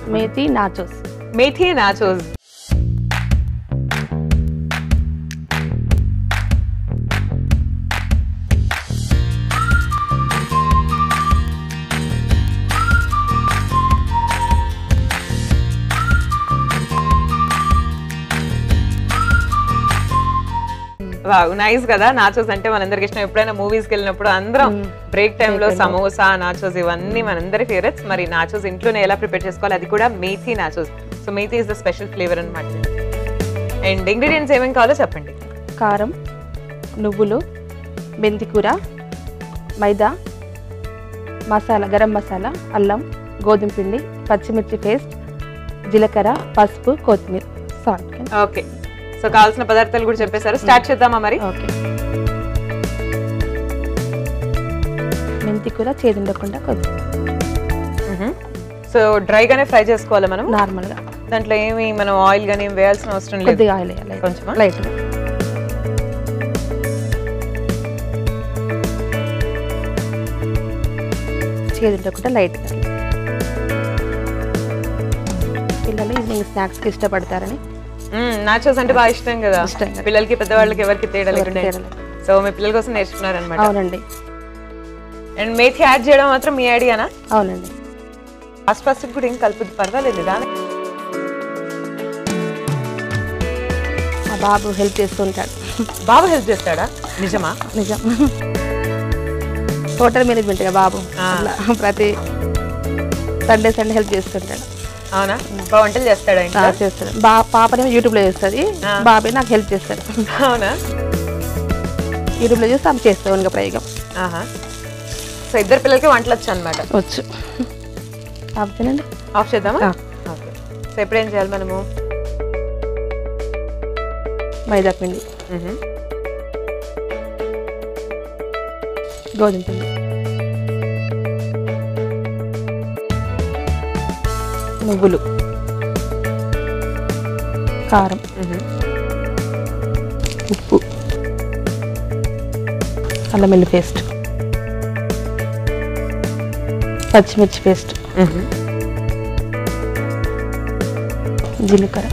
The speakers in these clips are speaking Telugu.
Methi nachos methi nachos wow nice కదా నాచోస్ అంటే మనందరికి ఇష్టం ఎప్పుడైనా మూవీస్కి వెళ్ళినప్పుడు అందరం బ్రేక్ టైంలో సమోసా నాచోస్ ఇవన్నీ మనందరి ఫేవరెట్స్ మరి నాచోస్ ఇంట్లోనే ఎలా ప్రిపేర్ చేసుకోవాలి అది కూడా methi nachos so methi is the special flavour అనమాట అండ్ ఇంగ్రీడియంట్స్ ఏమేమి కావాలో చెప్పండి కారం నువ్వులు మెంతికూర మైదా మసాలా గరం మసాలా అల్లం గోధుమ పిండి పచ్చిమిర్చి పేస్ట్ జీలకర్ర పసుపు కొత్తిమీర సాల్ట్ ఓకే సో కావాల్సిన పదార్థాలు కూడా చెప్పేశారు స్టార్ట్ చేద్దామా మరి ఓకే మెంతికూర చేదు ఉండకుండా కొద్ది సో డ్రైగానే ఫ్రై చేసుకోవాలి మనం నార్మల్గా దాంట్లో ఏమి మనం ఆయిల్ గానీ ఏం వేయాల్సిన అవసరం లేదు కొద్దిగా ఆయిల్ వేయాలి కొంచెమా? లైట్గా చేదు ఉండకుండా లైట్గా పిల్లలు ఈవినింగ్ స్నాక్స్కి ఇష్టపడతారని నాచోస్ అంటే బాగా ఇష్టం కదా ఇష్టం కదా. పిల్లలకి పెద్దవాళ్ళకి ఎవరికి తేడా ఎవరికి లేకుండా తేడా లేదు. సో మీ పిల్లల కోసం నేర్చుకున్నారనమాట అవునండి అండ్ మేథి యాడ్ చేయడం మాత్రం మీ ఐడియానా అవునండి ఫస్ట్ ఫస్ట్ కూడా ఏం కలుపుద్ది పర్వాలేదు దాని మా బాబు హెల్ప్ చేస్తుంటాడు బాబు హెల్ప్ చేస్తాడా నిజమా నిజం హోటల్ మేనేజ్మెంట్ బాబు ఆ. అట్లా ప్రతి సండే సండే హెల్ప్ చేస్తుంటాడు అవునా బాగా వంటలు చేస్తాడా ఆ, ఇంకా చేస్తాడు బా పాపనేమో యూట్యూబ్లో చేస్తుంది ఆ. బాబే నాకు హెల్ప్ చేస్తాడు అవునా యూట్యూబ్లో చూసి ఆమె చేస్తావు ఇంకా ప్రయోగం ఆహా సో ఇద్దరు పిల్లలకి వంటలు వచ్చు అనమాట వచ్చు ఆపుతానండి ఆఫ్ చేద్దామా ఆ. ఓకే సో ఇప్పుడు ఏం చేయాలి మనము మైదా పిండి మ్హూ. గోధుమ పిండి నువ్వులు కారం మ్హూ. ఉప్పు అల్లం వెల్లి పేస్ట్ పచ్చిమిర్చి పేస్ట్ మ్హూ. జీలకర్ర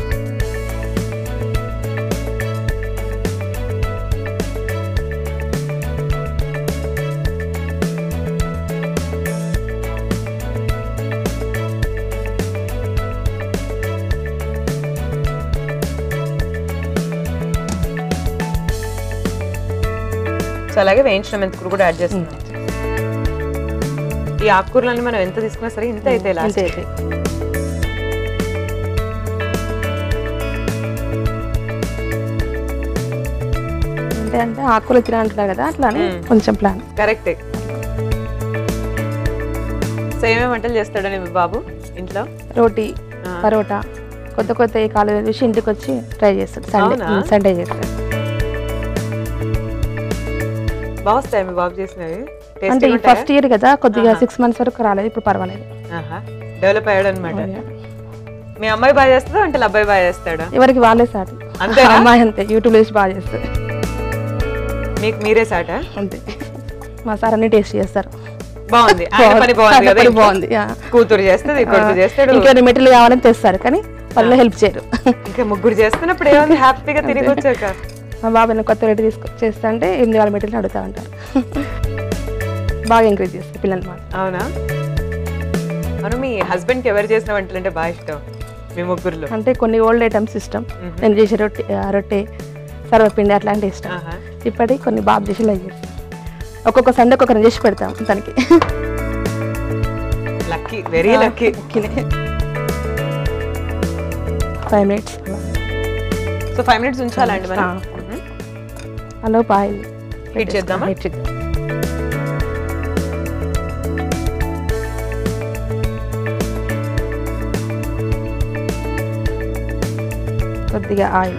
సో అలాగే వేయించిన మెంతుకూర కూడా యాడ్ చేస్తున్నాం ఈ ఆకుకూరలన్నీ మనం ఎంత తీసుకున్నా సరే ఇంత అయితే లాస్ట్ అంతే అయితే అంటే అంటే ఆకులు తినాలంటున్నారు కదా అట్లానే కొంచెం ప్లాన్ కరెక్టే సో ఏమేమి వంటలు చేస్తాడని మీ బాబు ఇంట్లో రోటీ ఆ. పరోటా కొత్త కొత్త ఈ కాలేజ్ చూసి ఇంటికి వచ్చి ట్రై చేస్తాడు సండే అవునా? సండే చేస్తాడు బాగా వస్తాయి మీ బాబు చేసినవి అంటే ఈ టేస్టీ ఫస్ట్ ఇయర్ కదా కొద్దిగా సిక్స్ మంత్స్ వరకు రాలేదు ఇప్పుడు పర్వాలేదు డెవలప్ అయ్యాడు అనమాట మీ అమ్మాయి బాగా చేస్తుందా అంటే అబ్బాయి బాగా చేస్తాడా ఎవరికి వాళ్ళే సార్ అంతేనా? అమ్మాయి అంతే యూట్యూబ్ వేసి బాగా చేస్తుంది మీకు మీరే సాట అంతే మా సార్ అన్ని టేస్ట్ చేస్తారు బాగుంది ఆయన పని బాగుంది ఆయన కదా పని ఇంట్లో. బాగుంది ఆ. కూతురు చేస్తుంది కొడుకు చేస్తాడు ఇంకేమైనా మెటీరియల్ కావాలని తెస్తారు కానీ వాళ్ళు హెల్ప్ చేయరు ఇంకా ముగ్గురు చేస్తున్నప్పుడు ఏముంది హ్యాపీగా తిరిగి వచ్చాక మా బాబు ఏమైనా కొత్త రెడీ తీసుకు చేస్తా అంటే ఏం కావాలి మెటీరియల్ అడుగుతా ఉంటారు బాగా ఎంకరేజ్ చేస్తారు పిల్లలు మాత్రం అవునా అవును మీ హస్బెండ్ కి ఎవరు చేసిన వంటలు అంటే బాగా ఇష్టం మీ ముగ్గురులో అంటే కొన్ని ఓల్డ్ ఐటమ్స్ ఇష్టం నేను చేసే రొట్టె ఆ, రొట్టె సర్వపిండి అట్లాంటి ఇష్టం ఆహా. ఇప్పటి కొన్ని బాబు చేసి లైక్ చేస్తాం ఒక్కొక్క సండే ఒక్కొక్కరిని చేసి పెడతాం తనకి lucky very lucky five minutes so five minutes ఉంచాలండి మనం ఆ. హలో బాయ్ హీట్ చేద్దామా హీట్ చేద్దాం కొద్దిగా ఆయిల్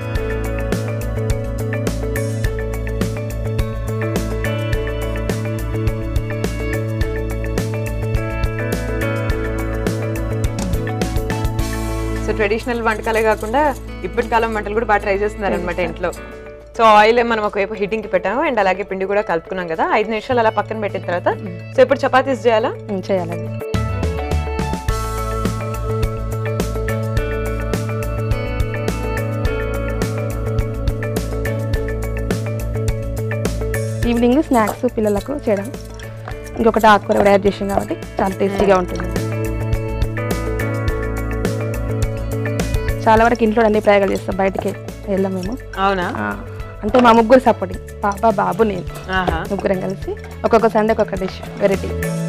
సో ట్రెడిషనల్ వంటకాలే కాకుండా ఇప్పటి కాలం వంటలు కూడా బాగా ట్రై చేస్తున్నారు అనమాట ఇంట్లో సో ఆయిల్ మనం ఒకవైపు హీటింగ్ కి పెట్టాము అండ్ అలాగే పిండి కూడా కలుపుకున్నాం కదా ఐదు నిమిషాలు అలా పక్కన పెట్టిన తర్వాత సో ఇప్పుడు చపాతీస్ చేయాలా ఉమ్, చేయాలండి ఈవినింగ్ స్నాక్స్ పిల్లలకు చేయడం ఇంకొకటి ఆకుకూర కూడా యాడ్ చేసాం కాబట్టి చాలా టేస్టీగా ఉంటుంది చాలా వరకు ఇంట్లో అన్ని ప్రయోగాలు చేస్తాం బయటికి వెళ్ళాం మేము అవునా ఆ, అంటే మా ముగ్గురు సపోర్టింగ్ పాప బాబు నేను ఆహా ముగ్గురం కలిసి ఒక్కొక్క సండే ఒక్కొక్క డిష్ వెరైటీ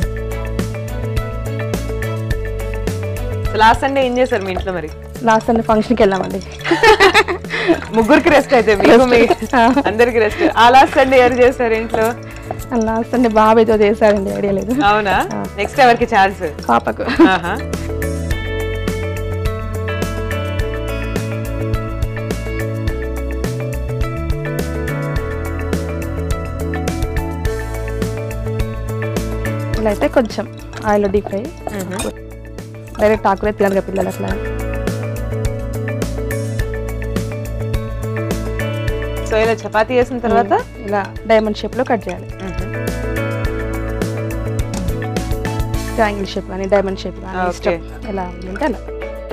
లాస్ట్ సండే ఏం చేశారు మీ ఇంట్లో మరి లాస్ట్ సండే ఫంక్షన్కి వెళ్ళామండి ముగ్గురికి రెస్ట్ అయితే మీకు మీ అందరికి రెస్ట్ ఆ లాస్ట్ సండే ఎవరు చేశారు ఇంట్లో లాస్ట్ సండే బాబు ఏదో చేశారండి ఐడియా లేదు అవునా నెక్స్ట్ ఎవరికి ఛాన్స్ పాపకు ఆహా ఇలా అయితే కొంచెం ఆయిల్ డీప్ ఫ్రై డైరెక్ట్ ఆకులే తినరు కదా పిల్లలు అట్లా సో ఇలా చపాతీ చేసిన తర్వాత ఇలా డైమండ్ షేప్లో కట్ చేయాలి ట్రయాంగిల్ షేప్ కానీ డైమండ్ షేప్ కానీ Okay. ఇష్టం ఎలా ఉంటే అలా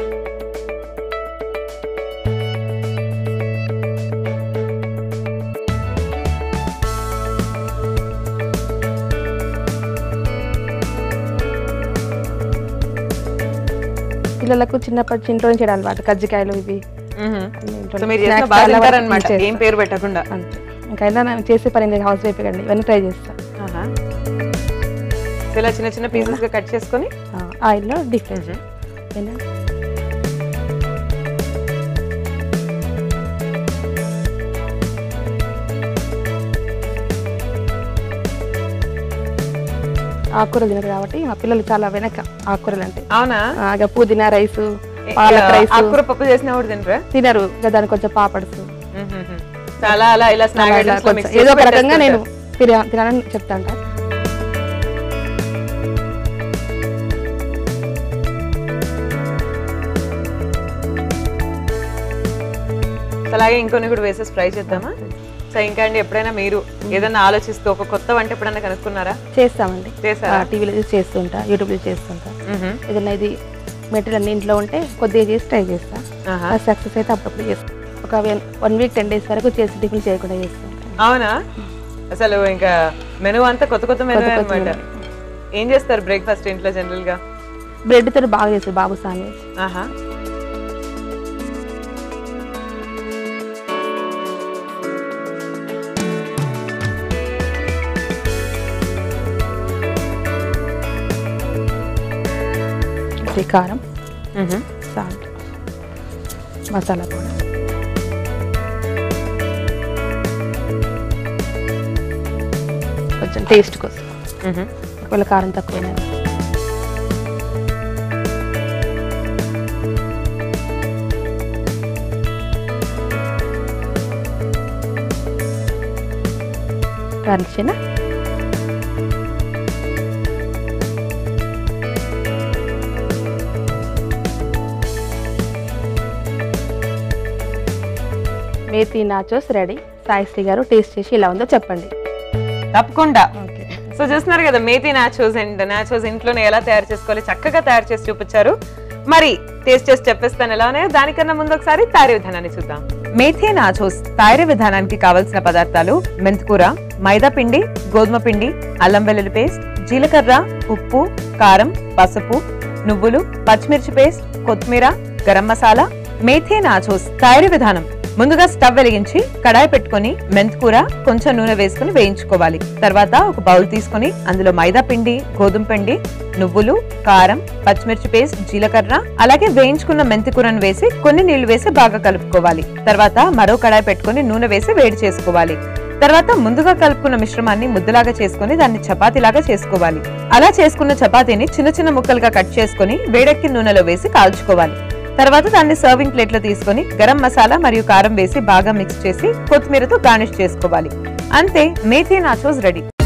పిల్లలకు చిన్నప్పటి నుంచి ఇంట్లోనే చేయడం అలవాటు కజ్జికాయలు ఇవి మ్మ్. అన్ని సో ఇంట్లోనే. మీరు చేసిన Snacks బాగా చాలా వరకు తింటారనమాట చేస్తా. ఏం పేరు పెట్టకుండా అంతే ఇంకైనా నేను చేసే పని హౌస్ వైఫ్ కండి ఇవన్నీ ట్రై చేస్తా ఆహా. సో ఇలా చిన్న చిన్న పీసెస్ గా కట్ చేసుకొని ఆయిల్లో డీప్ ఫ్రై ఓకేనా ఆకుకూరలు తినరు కాబట్టి మా పిల్లలు చాలా వెనక ఆకుకూరలు అంటే అవునా ఆ, ఇక పుదీనా రైస్ పాలక్ రైస్ ఆకుకూర పప్పు చేసిన కూడా తినరా తినరు ఇక దానికి కొంచెం పాపడ్స్ మ్మ్. చాలా అలా ఇలా స్నాక్ అలా ఐటమ్స్ లో కొంచెం mix ఏదో ఒక చేసి రకంగా నేను పెట్టేస్తుంటారు. తిన- తినాలని చెప్తాంట సో అలాగే ఇంకొన్ని కూడా వేసేసి ఫ్రై చేద్దామా సో ఇంకా అండి ఎప్పుడైనా మీరు ఏదైనా ఆలోచిస్తూ ఒక కొత్త వంట ఎప్పుడైనా కనుక్కున్నారా చేస్తామండి చేశారా టీవీలో చూసి చేస్తుంటా యూట్యూబ్లో చేస్తుంటా మ్మ్. ఏదైనా ఇది మెటీరియల్ అన్ని ఇంట్లో ఉంటే కొద్దిగా చేసి ట్రై చేస్తా ఆహా. సక్సెస్ అయితే అప్పుడప్పుడు చేస్తాను ఒక వన్ వీక్ టెన్ డేస్ వరకు చేసి టిఫిన్ చేయకుండా చేస్తాను అవునా అసలు ఇంకా మెనూ అంతా కొత్త కొత్త మెనూ కొత్త కొత్త అనమాట ఏం చేస్తారు బ్రేక్ఫాస్ట్ ఇంట్లో జనరల్ గా బ్రెడ్ తో బాగా చేస్తారు బాబు శాండ్విచ్ ఆహా ఇది కారం మ్మ్. సాల్ట్ మసాలా పౌడర్ కొంచెం టేస్ట్ కోసం మ్మ్. ఒకవేళ కారం తక్కువ కాల్చిన మేతి నాచోస్ రెడీ సాయిశ్రీ గారు టేస్ట్ చేసి ఇలా ఉందో చెప్పండి తప్పకుండా ఓకే సో చూస్తున్నారు కదా మేతి నాచోస్ అండ్ నాచోస్ ఇంట్లోనే ఎలా తయారు చేసుకోవాలి చక్కగా తయారు చేసి చూపించారు మరి టేస్ట్ చేసి చెప్పేస్తాను ఎలా ఉన్నాయో దానికన్నా ముందు ఒకసారి తయారీ విధానాన్ని చూద్దాం మేథీ నాచోస్ తయారీ విధానానికి కావలసిన పదార్థాలు మెంతికూర మైదా పిండి గోధుమ పిండి అల్లం వెల్లుల్లి పేస్ట్ జీలకర్ర ఉప్పు కారం పసుపు నువ్వులు పచ్చిమిర్చి పేస్ట్ కొత్తిమీర గరం మసాలా మేథీ నాచోస్ తయారీ విధానం ముందుగా స్టవ్ వెలిగించి కడాయి పెట్టుకొని మెంతికూర కొంచెం నూనె వేసుకుని వేయించుకోవాలి తర్వాత ఒక బౌల్ తీసుకొని అందులో మైదా పిండి గోధుమ పిండి నువ్వులు కారం పచ్చిమిర్చి పేస్ట్ జీలకర్ర అలాగే వేయించుకున్న మెంతికూరను వేసి కొన్ని నీళ్లు వేసి బాగా కలుపుకోవాలి తర్వాత మరో కడాయి పెట్టుకొని నూనె వేసి వేడి చేసుకోవాలి తర్వాత ముందుగా కలుపుకున్న మిశ్రమాన్ని ముద్దలాగా చేసుకొని దాన్ని చపాతీలాగా చేసుకోవాలి అలా చేసుకున్న చపాతీని చిన్న చిన్న ముక్కలుగా కట్ చేసుకొని వేడెక్కి నూనెలో వేసి కాల్చుకోవాలి తర్వాత దాన్ని సర్వింగ్ ప్లేట్ లో తీసుకొని గరం మసాలా మరియు కారం వేసి బాగా మిక్స్ చేసి కొత్తిమీరతో గార్నిష్ చేసుకోవాలి అంతే మేథీ నాచోస్ రెడీ